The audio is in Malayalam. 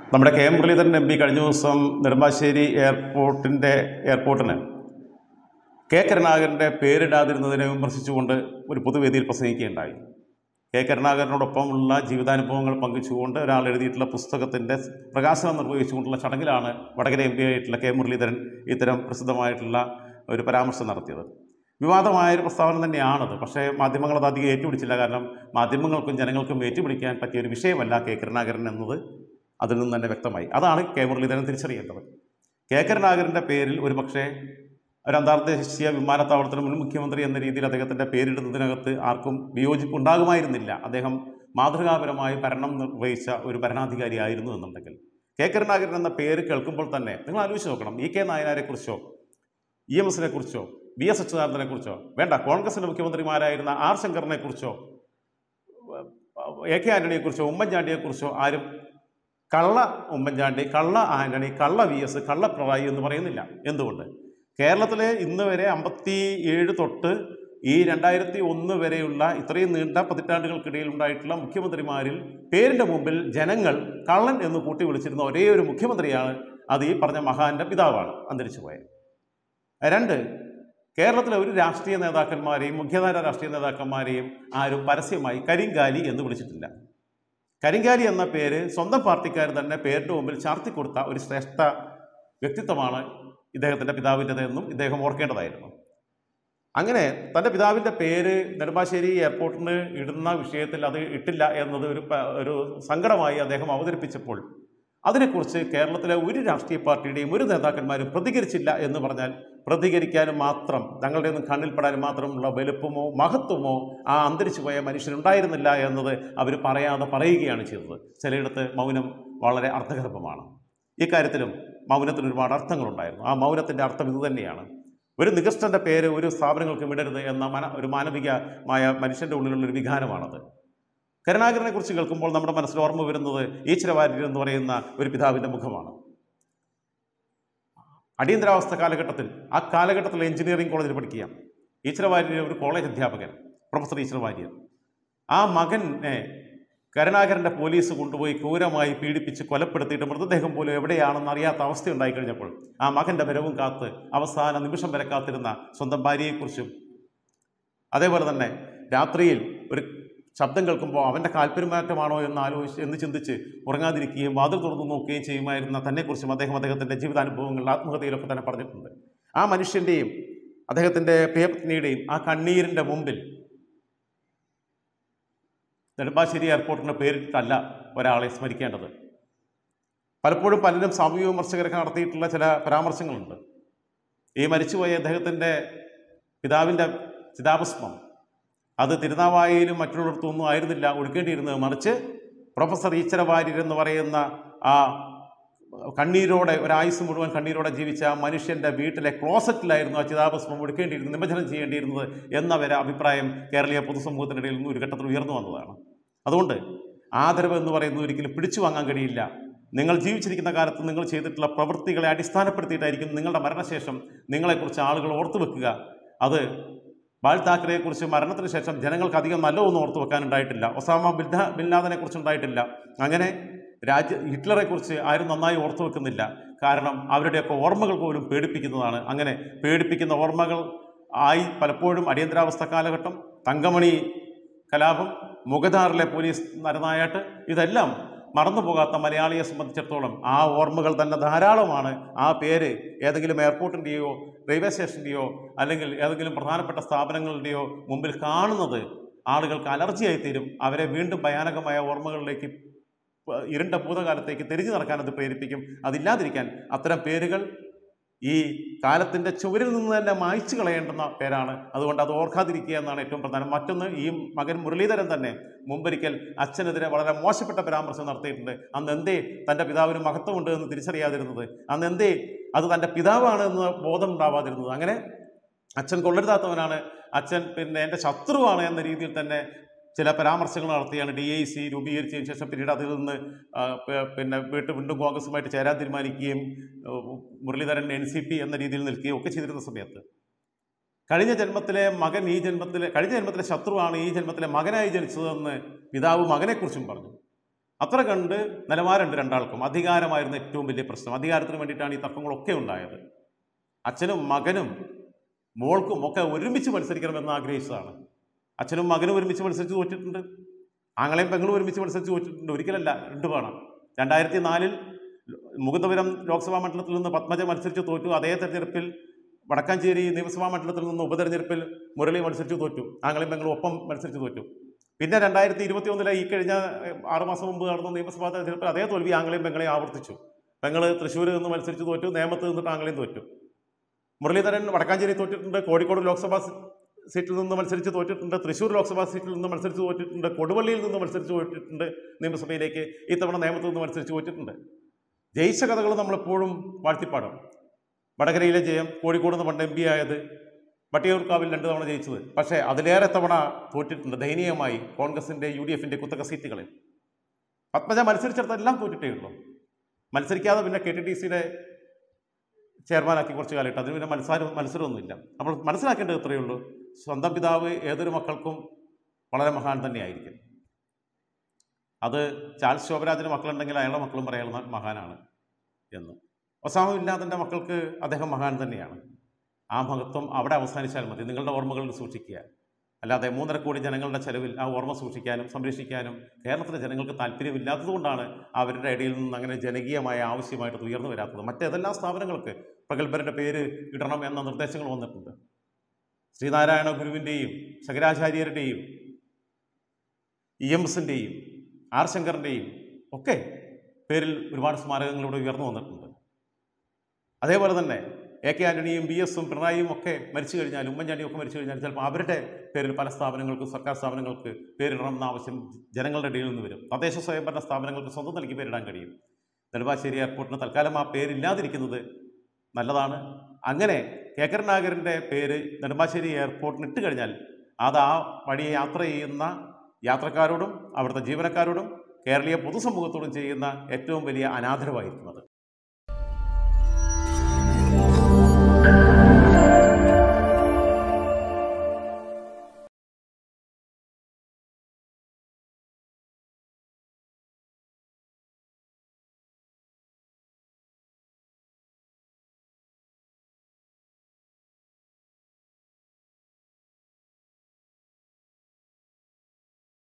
നമ്മുടെ K M Muraleedharan M P കഴിഞ്ഞ ദിവസം നെടുമ്പാശ്ശേരി എയർപോർട്ടിൻ്റെ എയർപോർട്ടിന് കെ കരുണാകരൻ്റെ പേരിടാതിരുന്നതിനെ വിമർശിച്ചുകൊണ്ട് ഒരു പൊതുവേദിയിൽ പ്രസംഗിക്കുകയുണ്ടായി കെ കരുണാകരനോടൊപ്പമുള്ള ജീവിതാനുഭവങ്ങൾ പങ്കുവച്ചുകൊണ്ട് ഒരാൾ എഴുതിയിട്ടുള്ള പുസ്തകത്തിൻ്റെ പ്രകാശനം നിർവഹിച്ചുകൊണ്ടുള്ള ചടങ്ങിലാണ് വടകര എം പി ആയിട്ടുള്ള കെ മുരളീധരൻ ഇത്തരം പ്രസിദ്ധമായിട്ടുള്ള ഒരു പരാമർശം നടത്തിയത് വിവാദമായൊരു പ്രസ്താവന തന്നെയാണത് പക്ഷേ മാധ്യമങ്ങൾ അത് അധികം ഏറ്റുപിടിച്ചില്ല കാരണം മാധ്യമങ്ങൾക്കും ജനങ്ങൾക്കും ഏറ്റുപിടിക്കാൻ പറ്റിയ ഒരു വിഷയമല്ല കെ കരുണാകരൻ എന്നത് അതിൽ നിന്ന് തന്നെ വ്യക്തമായി അതാണ് കെ മുരളീധരൻ തിരിച്ചറിയേണ്ടത് കെ കരുണാകരൻ്റെ പേരിൽ ഒരു പക്ഷേ ഒരു അന്താർദേശീയ വിമാനത്താവളത്തിന് മുൻ മുഖ്യമന്ത്രി എന്ന രീതിയിൽ അദ്ദേഹത്തിൻ്റെ പേരിടുന്നതിനകത്ത് ആർക്കും വിയോജിപ്പ് ഉണ്ടാകുമായിരുന്നില്ല അദ്ദേഹം മാതൃകാപരമായി ഭരണം നിർവഹിച്ച ഒരു ഭരണാധികാരിയായിരുന്നു എന്നുണ്ടെങ്കിൽ കെ കരുണാകരൻ എന്ന പേര് കേൾക്കുമ്പോൾ തന്നെ നിങ്ങൾ ആലോചിച്ച് നോക്കണം ഇ കെ നായനാരെക്കുറിച്ചോ ഇ എം എസിനെ കുറിച്ചോ വി എസ് അച്യുതാനന്ദനെ കുറിച്ചോ വേണ്ട കോൺഗ്രസിൻ്റെ മുഖ്യമന്ത്രിമാരായിരുന്ന ആർ ശങ്കറിനെ കുറിച്ചോ എ കെ ആന്റണിയെക്കുറിച്ചോ ഉമ്മൻചാണ്ടിയെക്കുറിച്ചോ ആരും കള്ള ഉമ്മൻചാണ്ടി കള്ള ആന്റണി കള്ള വി എസ് കള്ള പിണറായി എന്ന് പറയുന്നില്ല എന്തുകൊണ്ട് കേരളത്തിലെ ഇന്ന് വരെ അമ്പത്തി ഏഴ് തൊട്ട് ഈ രണ്ടായിരത്തി ഒന്ന് വരെയുള്ള ഇത്രയും നീണ്ട പതിറ്റാണ്ടുകൾക്കിടയിൽ ഉണ്ടായിട്ടുള്ള മുഖ്യമന്ത്രിമാരിൽ പേരിൻ്റെ മുമ്പിൽ ജനങ്ങൾ കള്ളൻ എന്ന് കൂട്ടി വിളിച്ചിരുന്ന ഒരേ ഒരു മുഖ്യമന്ത്രിയാണ് അത് ഈ പറഞ്ഞ മഹാന്റെ പിതാവാണ് അന്തരിച്ചു പോയത് രണ്ട് കേരളത്തിലെ ഒരു രാഷ്ട്രീയ നേതാക്കന്മാരെയും മുഖ്യധാര രാഷ്ട്രീയ നേതാക്കന്മാരെയും ആരും പരസ്യമായി കരിങ്കാലി എന്ന് വിളിച്ചിട്ടില്ല കരിങ്കാലി എന്ന പേര് സ്വന്തം പാർട്ടിക്കാർ തന്നെ പേരിൻ്റെ മുമ്പിൽ ചാർത്തി കൊടുത്ത ഒരു ശ്രേഷ്ഠ വ്യക്തിത്വമാണ് ഇദ്ദേഹത്തിൻ്റെ പിതാവിൻ്റെതെന്നും ഇദ്ദേഹം ഓർക്കേണ്ടതായിരുന്നു അങ്ങനെ തൻ്റെ പിതാവിൻ്റെ പേര് നെടുമ്പാശ്ശേരി എയർപോർട്ടിന് ഇടുന്ന വിഷയത്തിൽ അത് ഇട്ടില്ല എന്നത് ഒരു പ- ഒരു സങ്കടമായി അദ്ദേഹം അവതരിപ്പിച്ചപ്പോൾ അതിനെക്കുറിച്ച് കേരളത്തിലെ ഒരു രാഷ്ട്രീയ പാർട്ടിയുടെയും ഒരു നേതാക്കന്മാരും പ്രതികരിച്ചില്ല എന്ന് പറഞ്ഞാൽ പ്രതികരിക്കാനും മാത്രം തങ്ങളുടെ ഒന്നും കണ്ണിൽപ്പെടാനും മാത്രമുള്ള വലുപ്പമോ മഹത്വമോ ആ അന്തരിച്ചു പോയ മനുഷ്യനുണ്ടായിരുന്നില്ല എന്നത് അവർ പറയാതെ പറയുകയാണ് ചെയ്തത് ചിലയിടത്ത് മൗനം വളരെ അർത്ഥഗർഭമാണ് ഇക്കാര്യത്തിലും മൗനത്തിന് ഒരുപാട് അർത്ഥങ്ങളുണ്ടായിരുന്നു ആ മൗനത്തിൻ്റെ അർത്ഥം ഇതുതന്നെയാണ് ഒരു നികൃഷ്ടൻ്റെ പേര് ഒരു സ്ഥാപനങ്ങൾക്ക് വിടരുത് എന്ന മന ഒരു മാനവികമായ മനുഷ്യൻ്റെ ഉള്ളിലുള്ള ഒരു വികാരമാണത് കരുണാകരനെ കുറിച്ച് കേൾക്കുമ്പോൾ നമ്മുടെ മനസ്സിൽ ഓർമ്മ വരുന്നത് ഈശ്വരവാര്യർ എന്ന് പറയുന്ന ഒരു പിതാവിൻ്റെ മുഖമാണ് അടിയന്തരാവസ്ഥ കാലഘട്ടത്തിൽ ആ കാലഘട്ടത്തിൽ എഞ്ചിനീയറിംഗ് കോളേജിൽ പഠിക്കുക ഈശ്വരവാര്യർ ഒരു കോളേജ് അധ്യാപകൻ പ്രൊഫസർ ഈശ്വരവാര്യർ ആ മകനെ കരുണാകരൻ്റെ പോലീസ് കൊണ്ടുപോയി ക്രൂരമായി പീഡിപ്പിച്ച് കൊലപ്പെടുത്തിയിട്ട് മൃതദേഹം പോലും എവിടെയാണെന്ന് അറിയാത്ത അവസ്ഥ ഉണ്ടായിക്കഴിഞ്ഞപ്പോൾ ആ മകൻ്റെ വരവും കാത്ത് അവസാന നിമിഷം വരെ കാത്തിരുന്ന സ്വന്തം ഭാര്യയെക്കുറിച്ചും അതേപോലെ തന്നെ രാത്രിയിൽ ഒരു ശബ്ദം കേൾക്കുമ്പോൾ അവൻ്റെ കാൽപ്പെരുമാറ്റമാണോ എന്ന് ആലോചിച്ച് എന്ന് ചിന്തിച്ച് ഉറങ്ങാതിരിക്കുകയും വാതിൽ തുറന്നു നോക്കുകയും ചെയ്യുമായിരുന്ന തന്നെക്കുറിച്ചും അദ്ദേഹം അദ്ദേഹത്തിൻ്റെ ജീവിതാനുഭവങ്ങളിൽ ആത്മകഥയിലൊക്കെ തന്നെ പറഞ്ഞിട്ടുണ്ട് ആ മനുഷ്യൻ്റെയും അദ്ദേഹത്തിൻ്റെ പ്രിയപത്നിയുടെയും ആ കണ്ണീരിൻ്റെ മുമ്പിൽ നെടുമ്പാശ്ശേരി എയർപോർട്ടിന് പേരിട്ടല്ല ഒരാളെ സ്മരിക്കേണ്ടത് പലപ്പോഴും പലരും സാമൂഹ്യ വിമർശകരൊക്കെ നടത്തിയിട്ടുള്ള ചില പരാമർശങ്ങളുണ്ട് ഈ മരിച്ചുപോയ അദ്ദേഹത്തിൻ്റെ പിതാവിൻ്റെ ചിതാഭസ്മം അത് തിരുനാവായയിലും മറ്റുള്ളിടത്തൊന്നും ആയിരുന്നില്ല ഒഴുക്കേണ്ടിയിരുന്നത് മറിച്ച് പ്രൊഫസർ ഈശ്വര വാര്യർ എന്ന് പറയുന്ന ആ കണ്ണീരോടെ ഒരായുസ് മുഴുവൻ കണ്ണീരോടെ ജീവിച്ച ആ മനുഷ്യൻ്റെ വീട്ടിലെ ക്ലോസറ്റിലായിരുന്നു ആ ചിതാഭസ്മം ഒഴുക്കേണ്ടിയിരുന്നത് നിമജ്ജനം ചെയ്യേണ്ടിയിരുന്നത് എന്ന വരെ അഭിപ്രായം കേരളീയ പൊതുസമൂഹത്തിനിടയിൽ നിന്ന് ഒരു ഘട്ടത്തിൽ ഉയർന്നു വന്നതാണ് അതുകൊണ്ട് ആദരവ് എന്ന് പറയുന്നത് ഒരിക്കലും പിടിച്ചു വാങ്ങാൻ കഴിയില്ല നിങ്ങൾ ജീവിച്ചിരിക്കുന്ന കാലത്ത് നിങ്ങൾ ചെയ്തിട്ടുള്ള പ്രവൃത്തികളെ അടിസ്ഥാനപ്പെടുത്തിയിട്ടായിരിക്കും നിങ്ങളുടെ മരണശേഷം നിങ്ങളെക്കുറിച്ച് ആളുകൾ ഓർത്തു വെക്കുക അത് ബാൽ താക്കറെക്കുറിച്ച് മരണത്തിന് ശേഷം ജനങ്ങൾക്ക് അധികം നല്ലതൊന്നും ഓർത്തു വെക്കാനുണ്ടായിട്ടില്ല ഒസാമ ബിൽദ ബിൻലാദനെ കുറിച്ച് ഉണ്ടായിട്ടില്ല അങ്ങനെ രാജ്യ ഹിറ്റ്ലറെക്കുറിച്ച് ആരും നന്നായി ഓർത്തു വെക്കുന്നില്ല കാരണം അവരുടെയൊക്കെ ഓർമ്മകൾ പോലും പേടിപ്പിക്കുന്നതാണ് അങ്ങനെ പേടിപ്പിക്കുന്ന ഓർമ്മകൾ ആയി പലപ്പോഴും അടിയന്തരാവസ്ഥ കാലഘട്ടം തങ്കമണി കലാപം മുഖദാറിലെ പോലീസ് നരനായാട്ട് ഇതെല്ലാം മറന്നു പോകാത്ത മലയാളിയെ സംബന്ധിച്ചിടത്തോളം ആ ഓർമ്മകൾ തന്നെ ധാരാളമാണ് ആ പേര് ഏതെങ്കിലും എയർപോർട്ടിൻ്റെയോ റെയിൽവേ സ്റ്റേഷൻ്റെയോ അല്ലെങ്കിൽ ഏതെങ്കിലും പ്രധാനപ്പെട്ട സ്ഥാപനങ്ങളുടെയോ മുമ്പിൽ കാണുന്നത് ആളുകൾക്ക് അലർജിയായി തീരും അവരെ വീണ്ടും ഭയാനകമായ ഓർമ്മകളിലേക്ക് പ- ഇരുണ്ട ഭൂതകാലത്തേക്ക് തിരിഞ്ഞു നടക്കാൻ അത് പ്രേരിപ്പിക്കും അതില്ലാതിരിക്കാൻ അത്തരം പേരുകൾ ഈ കാലത്തിൻ്റെ ചുവരിൽ നിന്ന് തന്നെ മായ്ച്ചു കളയേണ്ടുന്ന പേരാണ് അതുകൊണ്ട് അത് ഓർക്കാതിരിക്കുക എന്നാണ് ഏറ്റവും പ്രധാനം മറ്റൊന്ന് ഈ മകൻ മുരളീധരൻ തന്നെ മുമ്പൊരിക്കൽ അച്ഛനെതിരെ വളരെ മോശപ്പെട്ട പരാമർശം നടത്തിയിട്ടുണ്ട് അന്ന് എന്തേ തൻ്റെ പിതാവിന് മഹത്വമുണ്ട് എന്ന് തിരിച്ചറിയാതിരുന്നത് അന്ന് എന്തേ അത് തൻ്റെ പിതാവാണ് എന്ന് ബോധം ഉണ്ടാവാതിരുന്നത് അങ്ങനെ അച്ഛൻ കൊള്ളരുതാത്തവനാണ് അച്ഛൻ പിന്നെ എൻ്റെ ശത്രുവാണ് എന്ന രീതിയിൽ തന്നെ ചില പരാമർശങ്ങൾ നടത്തിയാണ് ഡി ഐ സി രൂപീകരിച്ചതിന് ശേഷം പിന്നീട് അതിൽ നിന്ന് ആ, പ- പിന്നെ വീണ്ടും വീണ്ടും കോൺഗ്രസുമായിട്ട് ചേരാൻ തീരുമാനിക്കുകയും ഏഹ്, മുരളീധരൻ എൻ സി പി എന്ന രീതിയിൽ നിൽക്കുകയും ഒക്കെ ചെയ്തിരുന്ന സമയത്ത് കഴിഞ്ഞ ജന്മത്തിലെ മകൻ ഈ ജന്മത്തിലെ കഴിഞ്ഞ ജന്മത്തിലെ ശത്രുവാണ് ഈ ജന്മത്തിലെ മകനായി ജനിച്ചതെന്ന് പിതാവ് മകനെക്കുറിച്ചും പറഞ്ഞു അത്ര കണ്ട് നിലവാരമുണ്ട് രണ്ടാൾക്കും അധികാരമായിരുന്നു ഏറ്റവും വലിയ പ്രശ്നം അധികാരത്തിന് വേണ്ടിയിട്ടാണ് ഈ തർക്കങ്ങളൊക്കെ ഉണ്ടായത് അച്ഛനും മകനും മോൾക്കും ഒക്കെ ഒരുമിച്ച് മത്സരിക്കണമെന്ന് ആഗ്രഹിച്ചതാണ് അച്ഛനും മകനും ഒരുമിച്ച് മത്സരിച്ച് തോറ്റിട്ടുണ്ട് ആങ്ങളെയും പെങ്ങളും ഒരുമിച്ച് മത്സരിച്ച് തോറ്റിട്ടുണ്ട് ഒരിക്കലല്ല രണ്ട് വേണം രണ്ടായിരത്തി നാലിൽ മുകുന്ദപുരം ലോക്സഭാ മണ്ഡലത്തിൽ നിന്ന് പത്മജ മത്സരിച്ച് തോറ്റു അതേ തെരഞ്ഞെടുപ്പിൽ വടക്കാഞ്ചേരി നിയമസഭാ മണ്ഡലത്തിൽ നിന്ന് ഉപതെരഞ്ഞെടുപ്പിൽ മുരളി മത്സരിച്ച് തോറ്റു ആങ്ങളെയും പെങ്ങളും ഒപ്പം മത്സരിച്ച് തോറ്റു പിന്നെ രണ്ടായിരത്തി ഇരുപത്തി ഒന്നിലെ ഈ കഴിഞ്ഞ ഏഹ്, ആറുമാസം മുമ്പ് നടന്ന നിയമസഭാ തെരഞ്ഞെടുപ്പിൽ അതേ തോൽവി ആങ്ങളെയും പെങ്ങളെയും ആവർത്തിച്ചു പെങ്ങൾ തൃശ്ശൂരിൽ നിന്ന് മത്സരിച്ച് തോറ്റു നേമത്ത് നിന്നിട്ട് ആങ്ങളെയും തോറ്റു മുരളീധരൻ വടക്കാഞ്ചേരി തോറ്റിട്ടുണ്ട് കോഴിക്കോട് ലോക്സഭാ സീ- സീറ്റിൽ നിന്ന് മത്സരിച്ച് തോറ്റിട്ടുണ്ട് തൃശ്ശൂർ ലോക്സഭാ സീറ്റിൽ നിന്ന് മത്സരിച്ച് തോറ്റിട്ടുണ്ട് കൊടുവള്ളിയിൽ നിന്ന് മത്സരിച്ച് തോറ്റിട്ടുണ്ട് നിയമസഭയിലേക്ക് ഇത്തവണ നേമത്ത് നിന്ന് മത്സരിച്ച് തോറ്റിട്ടുണ്ട് ജയിച്ച കഥകൾ നമ്മളെപ്പോഴും വാഴ്ത്തിപ്പാടും വടകരയിലെ ജയം കോഴിക്കോട് നിന്ന് പണ്ട് എം പി ആയത് വട്ടിയൂർക്കാവിൽ രണ്ട് തവണ ജയിച്ചത് പക്ഷേ അതിലേറെ തവണ തോറ്റിട്ടുണ്ട് ദയനീയമായി കോൺഗ്രസിൻ്റെ യു ഡി എഫിൻ്റെ കുത്തക സീറ്റുകളിൽ പത്മജ മത്സരിച്ചിടത്തെല്ലാം തോറ്റിട്ടേ ഉള്ളൂ മത്സരിക്കാതെ പിന്നെ കെ ടി ഡി സിയുടെ ചെയർമാനാക്കി കുറച്ച് കാലമായിട്ട് അതിന് പിന്നെ മത്സരം മത്സരമൊന്നുമില്ല അപ്പോൾ മനസ്സിലാക്കേണ്ടത് ഇത്രയേ ഉള്ളൂ സ്വന്തം പിതാവ് ഏതൊരു മക്കൾക്കും വളരെ മഹാൻ തന്നെയായിരിക്കും അത് ചാൾസ് ശോഭരാജിന് മക്കളുണ്ടെങ്കിൽ അയാളുടെ മക്കളും പറയാനുള്ള മഹാനാണ് എന്ന് ഒസാമ ഇല്ലാതിൻ്റെ മക്കൾക്ക് അദ്ദേഹം മഹാൻ തന്നെയാണ് ആ മഹത്വം അവിടെ അവസാനിച്ചാൽ മതി നിങ്ങളുടെ ഓർമ്മകളിൽ സൂക്ഷിക്കുക അല്ലാതെ മൂന്നര കോടി ജനങ്ങളുടെ ചെലവിൽ ആ ഓർമ്മ സൂക്ഷിക്കാനും സംരക്ഷിക്കാനും കേരളത്തിലെ ജനങ്ങൾക്ക് താല്പര്യമില്ലാത്തതുകൊണ്ടാണ് അവരുടെ ഇടയിൽ നിന്ന് അങ്ങനെ ജനകീയമായ ആവശ്യമായിട്ട് അത് ഉയർന്നു വരാത്തത് മറ്റേതെല്ലാം സ്ഥാപനങ്ങൾക്ക് പ്രഗത്ഭരുടെ പേര് ഇടണം എന്ന നിർദ്ദേശങ്ങൾ വന്നിട്ടുണ്ട് ശ്രീനാരായണ ഗുരുവിൻ്റെയും ശങ്കരാചാര്യരുടെയും ഇ എം എസിൻ്റെയും ആർ ശങ്കറിൻ്റെയും ഒക്കെ പേരിൽ ഒരുപാട് സ്മാരകങ്ങൾ ഇവിടെ ഉയർന്നു വന്നിട്ടുണ്ട് അതേപോലെ തന്നെ എ കെ ആൻ്റണിയും ബി എസും പിണറായിയും ഒക്കെ മരിച്ചു കഴിഞ്ഞാൽ ഉമ്മൻചാണ്ടിയും ഒക്കെ മരിച്ചു കഴിഞ്ഞാൽ ചിലപ്പോൾ അവരുടെ പേരിൽ പല സ്ഥാപനങ്ങൾക്കും സർക്കാർ സ്ഥാപനങ്ങൾക്ക് പേരിടണം എന്ന ആവശ്യം ജനങ്ങളുടെ ഇടയിൽ നിന്ന് വരും തദ്ദേശ സ്വയംഭരണ സ്ഥാപനങ്ങൾക്ക് സ്വന്തം നിലയ്ക്ക് പേരിടാൻ കഴിയും നെടുമ്പാശ്ശേരി എയർപോർട്ടിന് തൽക്കാലം ആ പേരില്ലാതിരിക്കുന്നത് നല്ലതാണ് അങ്ങനെ കെ കരുണാകരൻ്റെ പേര് നെടുമ്പാശ്ശേരി എയർപോർട്ടിന് ഇട്ട് കഴിഞ്ഞാൽ അത് ആ വഴി യാത്ര ചെയ്യുന്ന യാത്രക്കാരോടും അവിടുത്തെ ജീവനക്കാരോടും കേരളീയ പൊതുസമൂഹത്തോടും ചെയ്യുന്ന ഏറ്റവും വലിയ അനാദരവായിരിക്കും അത്